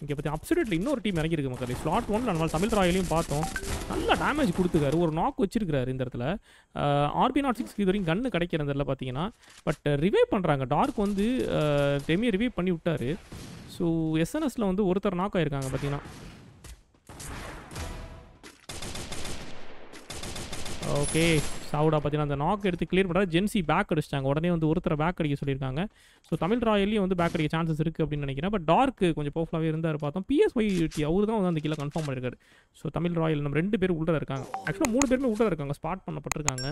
இங்கே பற்றி அப்சல்யூட்லி இன்னொரு டீம் இறங்கியிருக்கு மக்களே ஸ்லாட் ஒன்ல நம்ம தமிழ் ராயலையும் பார்த்தோம் நல்ல டேமேஜ் கொடுத்துருக்காரு ஒரு நாக் வச்சிருக்காரு இந்த இடத்துல ஆர்பி நாட் சிக்ஸ் இது வரைக்கும் கன்று கிடைக்கிற இந்த இடத்துல பார்த்தீங்கன்னா பட் ரிவைவ் பண்ணுறாங்க டார்க் வந்து டெமியை ரிவைவ் பண்ணி விட்டாரு ஸோ எஸ்என்எஸ்ல வந்து ஒருத்தர் நாக் ஆயிருக்காங்க பார்த்தீங்கன்னா ஓகே சாவுடா பார்த்தீங்கன்னா அந்த நாக் எடுத்து கிளியர் பண்ணுறாரு ஜென்சி பேக் அடிச்சிட்டாங்க உடனே வந்து ஒருத்தரை பேக் அடிக்க சொல்லியிருக்காங்க ஸோ தமிழ் ராயல்லையும் வந்து பேக் அடிக்க சான்சஸ் இருக்குது அப்படின்னு நினைக்கிறேன் பட் டார்க் கொஞ்சம் பவர்ஃபுல்லாகவே இருந்தார் பார்த்தோம் பிஎஸ்ஒய் அவர் தான் வந்து அந்த கீழே கன்ஃபார்ம் பண்ணியிருக்காரு ஸோ தமிழ் ராயல் நம்ம ரெண்டு பேர் உள்ள இருக்காங்க ஆக்சுவலாக மூணு பேருமே உள்ள இருக்காங்க ஸ்பாட் பண்ணப்பட்டிருக்காங்க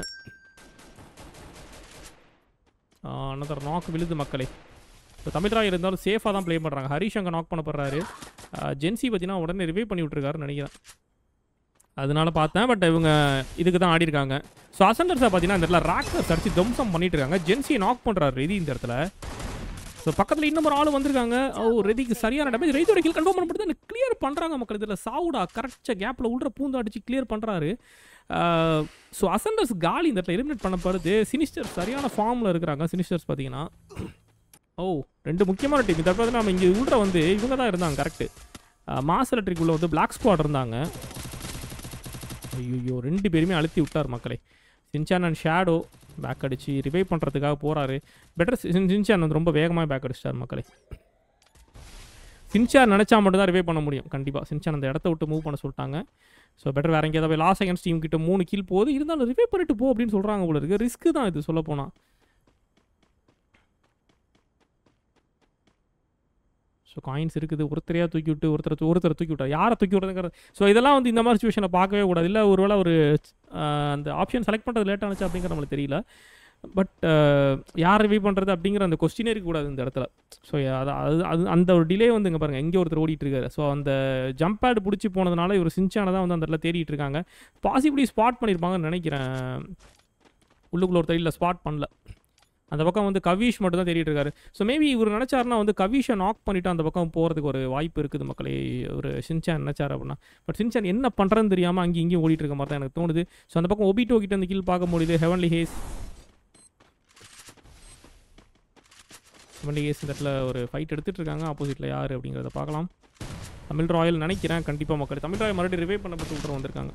அனதர் நாக் விழுது மக்களே ஸோ தமிழ் ராய் இருந்தாலும் சேஃபாக தான் ப்ளே பண்ணுறாங்க ஹரிஷ் அங்கே நாக் பண்ண போடுறாரு ஜென்சி பார்த்தீங்கன்னா உடனே ரிவைவ் பண்ணி விட்ருக்காருன்னு நினைக்கிறேன் அதனால பார்த்தேன் பட் இவங்க இதுக்கு தான் ஆடி இருக்காங்க ஸோ அசண்டர்ஸை பார்த்தீங்கன்னா இந்த இடத்துல ராக்டர்ஸ் அடிச்சு தம்சம் பண்ணிட்டு இருக்காங்க ஜென்சியை நாக் பண்ணுறாரு ரெதி இந்த இடத்துல ஸோ பக்கத்தில் இன்னும் ஒரு ஆள் வந்திருக்காங்க ஓ ரெதிக்கு சரியான டேமேஜ் ரெதியோட கில் கன்ஃபார்ம் பண்ணப்படுது கிளியர் பண்ணுறாங்க மக்கள் இதில் சாவுடா கரெக்டாக கேப்பில் உள்ள பூந்து அடிச்சு கிளியர் பண்ணுறாரு ஸோ அசண்டர்ஸ் காலி இந்த இடத்துல எலிமினேட் பண்ணப்படுது சினிஸ்டர் சரியான ஃபார்மில் இருக்கிறாங்க சினிஸ்டர்ஸ் பார்த்தீங்கன்னா ஓ ரெண்டு முக்கியமான டீம் இந்த இடத்துல நம்ம இங்கே உள்ள வந்து இவங்க தான் இருந்தாங்க கரெக்டு மாஸ் எலக்ட்ரிக் உள்ள வந்து பிளாக் ஸ்குவாட் இருந்தாங்க ஐயோ ரெண்டு பேருமே அழுத்தி விட்டார் மக்களே சின்சான் அண்ட் ஷேடோ பேக் அடிச்சு ரிவைவ் பண்ணுறதுக்காக போகிறாரு பெட்டர் சின்சான் வந்து ரொம்ப வேகமாக பேக் அடிச்சிட்டார் மக்களே சின்சான் நினச்சா மட்டும் தான் ரிவைவ் பண்ண முடியும் கண்டிப்பாக சின்சான் அந்த இடத்த விட்டு மூவ் பண்ண சொல்லிட்டாங்க ஸோ பெட்டர் வேற எங்கேயாவது போய் லாஸ் செகண்ட்ஸ் டீம் கிட்ட மூணு கீழ் போகுது இருந்தாலும் ரிவைவ் பண்ணிட்டு போ அப்படின்னு சொல்கிறாங்க போல இருக்கு ரிஸ்க்கு தான் இது சொல்ல போனால் ஸோ காயின்ஸ் இருக்குது ஒருத்தரையாக தூக்கி விட்டு ஒருத்தரை தூ- ஒருத்தரை தூக்கி விட்டார் யாரை தூக்கி விடுறதுங்கிறது ஸோ இதெல்லாம் வந்து இந்த மாதிரி சுச்சுவேஷனை பார்க்கவே கூடாது இல்லை ஒருவேளை ஒரு ஆஹ், அந்த ஆப்ஷன் செலக்ட் பண்ணுறது லேட் ஆனிச்சு அப்படிங்கிற நம்மளுக்கு தெரியல பட் யார் ரிவ்யூ பண்ணுறது அப்படிங்கிற அந்த கொஸ்டினே இருக்கக்கூடாது இந்த இடத்துல ஸோ அது அது அது அந்த ஒரு டிலே வந்து இங்கே பாருங்கள் எங்கே ஒருத்தர் ஓடிட்டு இருக்காரு ஸோ அந்த ஜம்ப் பேட் பிடிச்சி போனதுனால இவர் சின்சானை தான் வந்து அந்த இடத்துல தேடிட்டு இருக்காங்க பாசிபிளி ஸ்பாட் பண்ணியிருப்பாங்கன்னு நினைக்கிறேன் உள்ளுக்குள்ள ஒருத்தர் இல்லை ஸ்பாட் பண்ணல அந்த பக்கம் வந்து கவிஷ் மட்டும் தான் தேடிட்டு இருக்காரு ஸோ மேபி இவர் நினச்சாருன்னா வந்து கவிஷை நாக் பண்ணிட்டு அந்த பக்கம் போகிறதுக்கு ஒரு வாய்ப்பு இருக்குது மக்களே ஒரு சின்சான் நினச்சார் அப்படின்னா பட் சின்சான் என்ன பண்ணுறதுன்னு தெரியாமல் அங்கேயும் இங்கேயும் ஓடிட்டு இருக்க மாதிரி தான் எனக்கு தோணுது ஸோ அந்த பக்கம் ஒபிட்டோ கிட்ட அந்த கீழ் பார்க்க முடியுது ஹெவன்லி ஹேஸ் ஹெவன்லி ஹேஸ் இந்த இடத்துல ஒரு ஃபைட் எடுத்துட்டு இருக்காங்க ஆப்போசிட்டில் யார் அப்படிங்கிறத பார்க்கலாம் தமிழ் ராயல் நினைக்கிறேன் கண்டிப்பாக மக்கள் தமிழ் ராயல் மறுபடியும் ரிவைவ் பண்ணப்பட்டு விட்டு வந்திருக்காங்க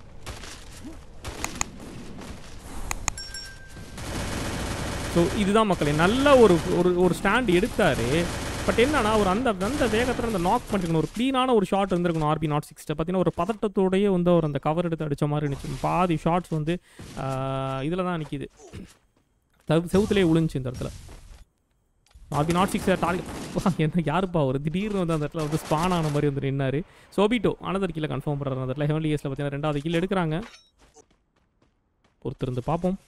ஸோ இதுதான் மக்களே நல்ல ஒரு ஒரு ஒரு ஸ்டாண்ட் எடுத்தார் பட் என்னன்னா ஒரு அந்த அந்த வேகத்தில் அந்த நாக் பண்ணிருக்கணும் ஒரு க்ளீனான ஒரு ஷாட் இருந்திருக்கணும் ஆர்பி நாட் சிக்ஸ்ட்டை பார்த்தீங்கன்னா ஒரு பதட்டத்தோடயே வந்து அவர் அந்த கவர் எடுத்து அடித்த மாதிரி இருந்துச்சு பாதி ஷாட்ஸ் வந்து இதில் தான் நிற்கிது செவுத்துலேயே விழுந்துச்சு இந்த இடத்துல ஆர்பி நாட் சிக்ஸ் டார்கெட் என்ன யாருப்பா ஒரு திடீர்னு வந்து அந்த இடத்துல வந்து ஸ்பான் ஆன மாதிரி வந்து நின்னாரு சோபிட்டோ அனதர் கீழே கன்ஃபார்ம் பண்ணுறாரு அந்த இடத்துல ஹெவன்லி இயர்ஸில் பார்த்தீங்கன்னா ரெண்டாவது கீழே எடுக்கிறாங்க பொறுத்திருந்து பார்ப்போம்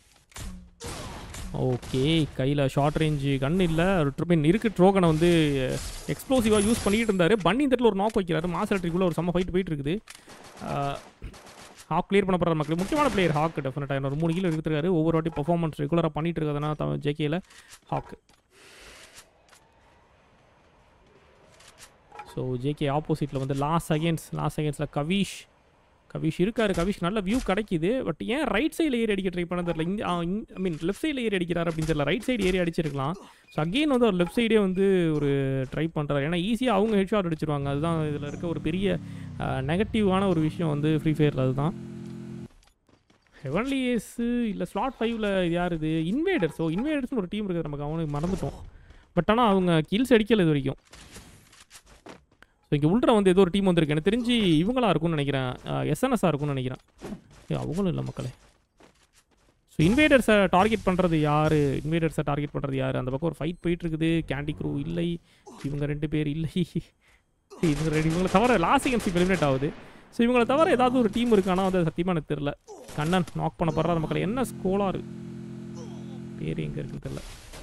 ஓகே கையில் ஷார்ட் ரேஞ்சு கன் இல்லை மீன் இருக்கு ட்ரோகனை வந்து எக்ஸ்ப்ளோசிவாக யூஸ் பண்ணிட்டு இருந்தார் பண்ணி இந்த இடத்துல ஒரு நாக் வைக்கிறாரு மாஸ் எலக்ட்ரிக்குள்ளே ஒரு செம்ம ஃபைட் போயிட்டு இருக்குது ஹாக் கிளியர் பண்ண போகிற மக்கள் முக்கியமான பிளேயர் ஹாக் டெஃபினட்டாக ஒரு மூணு கிலோ எடுத்துருக்காரு ஒவ்வொரு வாட்டி பர்ஃபார்மன்ஸ் ரெகுலராக பண்ணிட்டு இருக்கிறதுனா ஜேகேயில் ஹாக் ஸோ ஜேகே ஆப்போசிட்டில் வந்து லாஸ்ட் செகண்ட்ஸ் லாஸ்ட் செகண்ட்ஸில் கவிஷ் கவிஷ் இருக்காரு கவிஷ் நல்ல வியூ கிடைக்குது பட் ஏன் ரைட் சைடில் ஏறி அடிக்க ட்ரை பண்ண தெரியல இங்கே ஐ மீன் லெஃப்ட் சைடில் ஏறி அடிக்கிறார் அப்படின்னு தெரியல ரைட் சைடு ஏறி அடிச்சிருக்கலாம் ஸோ அகெயின் வந்து அவர் லெஃப்ட் சைடே வந்து ஒரு ட்ரை பண்ணுறாரு ஏன்னா ஈஸியாக அவங்க ஹெட் ஷாட் அடிச்சிருவாங்க அதுதான் இதில் இருக்க ஒரு பெரிய நெகட்டிவான ஒரு விஷயம் வந்து ஃப்ரீ ஃபயரில் அதுதான் ஹெவன்லி ஏஸு இல்லை ஸ்லாட் ஃபைவ்ல யார் இது இன்வேடர்ஸ் ஸோ இன்வேடர்ஸ்னு ஒரு டீம் இருக்குது நமக்கு அவனுக்கு மறந்துட்டோம் பட் ஆனால் அவங்க கில்ஸ் அடிக்கல இது வரைக்கும் ஸோ இங்கே உள்ள வந்து ஏதோ ஒரு டீம் வந்திருக்கு எனக்கு தெரிஞ்சு இவங்களா இருக்கும்னு நினைக்கிறேன் எஸ்என்எஸ்ஸாக இருக்கும்னு நினைக்கிறேன் ஏ அவங்களும் இல்லை மக்களே ஸோ இன்வேடர்ஸை டார்கெட் பண்ணுறது யார் இன்வேடர்ஸை டார்கெட் பண்ணுறது யார் அந்த பக்கம் ஒரு ஃபைட் போயிட்டு இருக்குது கேண்டி க்ரூ இல்லை இவங்க ரெண்டு பேர் இல்லை இவங்க ரெண்டு இவங்களை தவிர லாஸ்ட் செகண்ட்ஸ் எலிமினேட் ஆகுது ஸோ இவங்களை தவிர ஏதாவது ஒரு டீம் இருக்கு ஆனால் வந்து சத்தியமாக எனக்கு தெரில கண்ணன் நாக் பண்ண போடுற மக்கள் என்ன ஸ்கோலாரு பேர் எங்கே இருக்குன்னு தெரில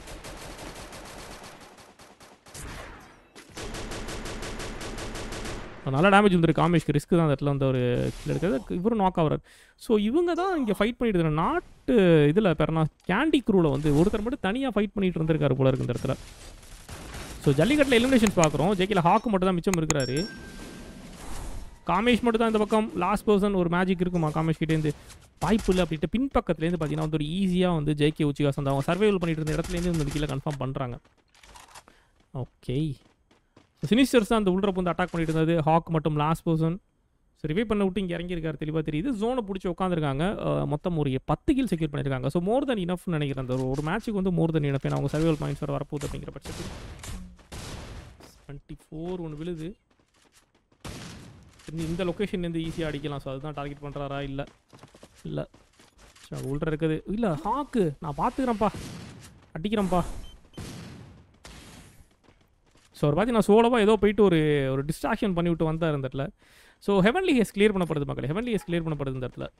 நல்ல டேமேஜ் வந்துருக்கு காமேஷ்க்கு ரிஸ்க் தான் அந்த இடத்துல வந்து ஒரு கில் எடுக்கிறது இவரும் நாக் ஆகிறார் ஸோ இவங்க தான் இங்கே ஃபைட் பண்ணிட்டு இருக்காங்க நாட்டு இதில் பேரனா கேண்டி க்ரூவில் வந்து ஒருத்தர் மட்டும் தனியாக ஃபைட் பண்ணிட்டு இருந்திருக்காரு போல இருக்கு இந்த இடத்துல ஸோ ஜல்லிக்கட்டில் எலிமினேஷன்ஸ் பார்க்குறோம் ஜேக்கில் ஹாக்கு மட்டும் தான் மிச்சம் இருக்கிறாரு காமேஷ் மட்டும் தான் இந்த பக்கம் லாஸ்ட் பர்சன் ஒரு மேஜிக் இருக்குமா காமேஷ் கிட்டேருந்து வாய்ப்பு இல்லை அப்படின்ட்டு பின்பக்கத்துலேருந்து பார்த்தீங்கன்னா வந்து ஒரு ஈஸியாக வந்து ஜேகே உச்சிகாஸ் வந்து அவங்க சர்வைவல் பண்ணிட்டு இருந்த இடத்துலேருந்து இந்த கீழே கன்ஃபார்ம் பண்ணுறாங்க ஓகே சினிஸ்டர்ஸ் தான் அந்த உள்ள வந்து அட்டாக் பண்ணிட்டு இருந்தது ஹாக் மட்டும் லாஸ்ட் பர்சன் ஸோ ரிவே பண்ண விட்டு இங்கே இறங்கியிருக்காரு தெளிவாக தெரியுது ஜோனை பிடிச்சி உட்காந்துருக்காங்க மொத்தம் ஒரு பத்து கில் செக்யூர் பண்ணியிருக்காங்க ஸோ மோர் தென் இனஃப்னு நினைக்கிறேன் அந்த ஒரு மேட்ச்சுக்கு வந்து மோர் தென் இனஃப் அவங்க சர்வைவல் பாயிண்ட்ஸ் வர வரப்போகுது அப்படிங்கிற பட்சத்தில் டுவெண்ட்டி ஃபோர் ஒன்று விழுது இந்த- இந்த லொக்கேஷன்லேருந்து ஈஸியாக அடிக்கலாம் ஸோ அதுதான் டார்கெட் பண்ணுறாரா இல்லை இல்லை ஸோ உள்ள இருக்குது இல்லை ஹாக்கு நான் பார்த்துக்கிறேன்ப்பா அடிக்கிறேன்ப்பா ஸோ ஒரு பார்த்து நான் சோலோவாக ஏதோ போயிட்டு ஒரு ஒரு டிஸ்ட்ராக்ஷன் பண்ணி விட்டு வந்தார் இந்த இடத்துல ஸோ ஹெவன்லி ஹேஸ் கிளியர் பண்ணப்படுது மக்களே ஹெவன்லி ஹேஸ் கிளியர் பண்ணப்படுது இந்த இடத்துல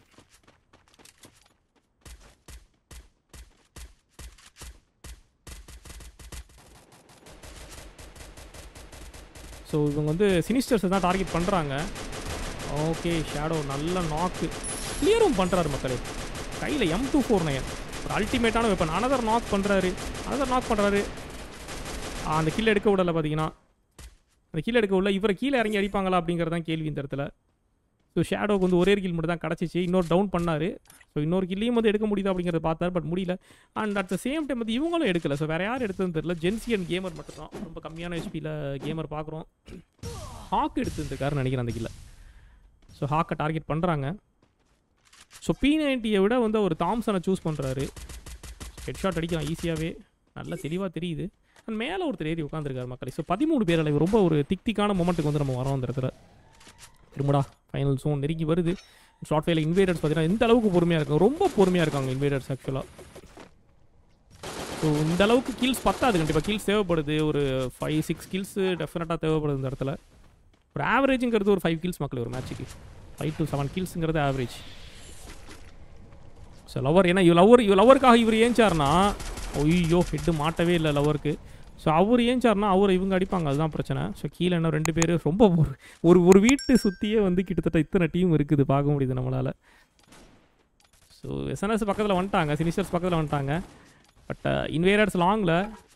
ஸோ இவங்க வந்து சினிஸ்டர்ஸை தான் டார்கெட் பண்ணுறாங்க ஓகே ஷேடோ நல்ல நாக்கு கிளியரும் பண்ணுறாரு மக்களே கையில் எம் டூ ஃபோர் நைன் ஒரு அல்டிமேட்டான வெப்பன் அனதர் நாக் பண்ணுறாரு அனதர் நாக் பண்ணுறாரு அந்த கில் எடுக்க விடலை பார்த்தீங்கன்னா அந்த கீழே எடுக்க உள்ள இவரை கீழே இறங்கி அடிப்பாங்களா அப்படிங்கிறது தான் கேள்வி இந்த இடத்துல ஸோ ஷேடோக்கு வந்து ஒரே கில் மட்டும் தான் கிடச்சிச்சு இன்னொரு டவுன் பண்ணார் ஸோ இன்னொரு கில்லையும் வந்து எடுக்க முடியுதா அப்படிங்கிறத பார்த்தார் பட் முடியல and at the same time வந்து இவங்களும் எடுக்கல ஸோ வேறு யார் எடுத்ததுன்னு தெரியல ஜென்சி அண்ட் கேமர் மட்டும் தான் ரொம்ப கம்மியான ஹெச்பியில் கேமர் பார்க்குறோம் ஹாக் எடுத்துருக்காருன்னு நினைக்கிறேன் அந்த கில்ல ஸோ ஹாக்கை டார்கெட் பண்ணுறாங்க ஸோ பி நைன்ட்டியை விட வந்து ஒரு தாம்சனை சூஸ் பண்ணுறாரு ஹெட் ஷாட் அடிக்கலாம் ஈஸியாகவே நல்லா தெளிவாக தெரியுது அண்ட் மேலே ஒருத்தர் ஏறி உட்காந்துருக்காரு மக்களே ஸோ பதிமூணு பேர் அளவு ரொம்ப ஒரு திக் திக்கான மொமெண்ட்டுக்கு வந்து நம்ம வரோம் அந்த இடத்துல திரும்படா ஃபைனல் ஜோன் நெருங்கி வருது ஷார்ட் ஃபைல இன்வேடர்ஸ் பார்த்தீங்கன்னா எந்த அளவுக்கு பொறுமையாக இருக்காங்க ரொம்ப பொறுமையாக இருக்காங்க இன்வேடர்ஸ் ஆக்சுவலாக ஸோ இந்த அளவுக்கு கில்ஸ் பத்தாது கண்டிப்பாக கில்ஸ் தேவைப்படுது ஒரு ஃபைவ் சிக்ஸ் கில்ஸ் டெஃபினட்டாக தேவைப்படுது இந்த இடத்துல ஒரு ஆவரேஜுங்கிறது ஒரு ஃபைவ் கில்ஸ் மக்களே ஒரு மேட்ச்சுக்கு ஃபைவ் டு செவன் கில்ஸுங்கிறது ஆவரேஜ் ஸோ லவர் ஏன்னா இவ் லவர் இவ் லவருக்காக இவர் ஏஞ்சார்னா ஐயோ ஹெட்டு மாட்டவே இல்லை லவருக்கு ஸோ அவர் ஏஞ்சார்னா அவர் இவங்க அடிப்பாங்க அதுதான் பிரச்சனை ஸோ கீழே என்ன ரெண்டு பேர் ரொம்ப ஒரு ஒரு ஒரு வீட்டு சுற்றியே வந்து கிட்டத்தட்ட இத்தனை டீம் இருக்குது பார்க்க முடியுது நம்மளால் ஸோ எஸ்என்எஸ் பக்கத்தில் வந்துட்டாங்க சினிஸ்டர்ஸ் பக்கத்தில் வந்துட்டாங்க பட் இன்வேரர்ஸ் லாங்கில்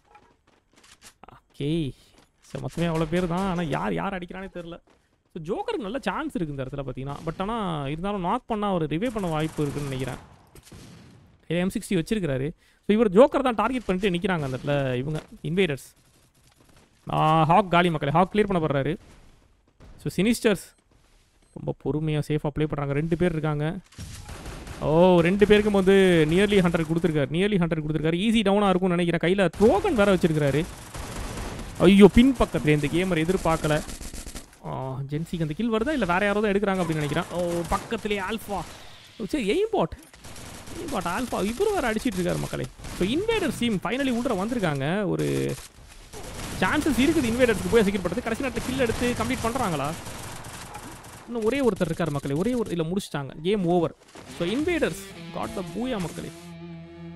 ஓகே ஸோ மொத்தமே அவ்வளோ பேர் தான் ஆனால் யார் யார் அடிக்கிறானே தெரில ஸோ ஜோக்கருக்கு நல்ல சான்ஸ் இருக்குது இந்த இடத்துல பார்த்தீங்கன்னா பட் ஆனால் இருந்தாலும் நாக் பண்ணால் அவர் ரிவே பண்ண வாய்ப்பு இருக்குன்னு நினைக்கிறேன் எம் சிக்ஸ்டி வச்சிருக்கிறாரு ஸோ இவர் ஜோக்கர் தான் டார்கெட் பண்ணிட்டு நிற்கிறாங்க அந்த இடத்துல இவங்க இன்வேடர்ஸ் ஹாக் காலி மக்களை ஹாக் கிளியர் பண்ண போடுறாரு ஸோ சினிஸ்டர்ஸ் ரொம்ப பொறுமையாக சேஃபாக ப்ளே பண்ணுறாங்க ரெண்டு பேர் இருக்காங்க ஓ ரெண்டு பேருக்கும் வந்து நியர்லி ஹண்ட்ரட் கொடுத்துருக்காரு நியர்லி ஹண்ட்ரட் கொடுத்துருக்காரு ஈஸி டவுனாக இருக்கும்னு நினைக்கிறேன் கையில் த்ரோகன் வேற வச்சிருக்காரு ஐயோ பின் பக்கத்துல இந்த கேமர் எதிர்பார்க்கல ஜென்சிக்கு அந்த கில் வருதா இல்லை வேற யாரோ தான் எடுக்கிறாங்க அப்படின்னு நினைக்கிறேன் ஓ பக்கத்துலேயே ஆல்ஃபா சரி aim bot aim bot alpha இவரும் வேறு அடிச்சிட்டு இருக்காரு மக்களே ஸோ இன்வேடர் டீம் ஃபைனலி உள்ள வந்திருக்காங்க ஒரு சான்சஸ் இருக்குது இன்வேடர்ஸ்க்கு போய் செக்யூர் பண்ணுறது கடைசி நேரத்தில் கில் எடுத்து கம்ப்ளீட் பண்ணுறாங்களா இன்னும் ஒரே ஒருத்தர் இருக்கார் மக்களே ஒரே ஒரு இல்லை முடிச்சிட்டாங்க game over so invaders got the booyah மக்களே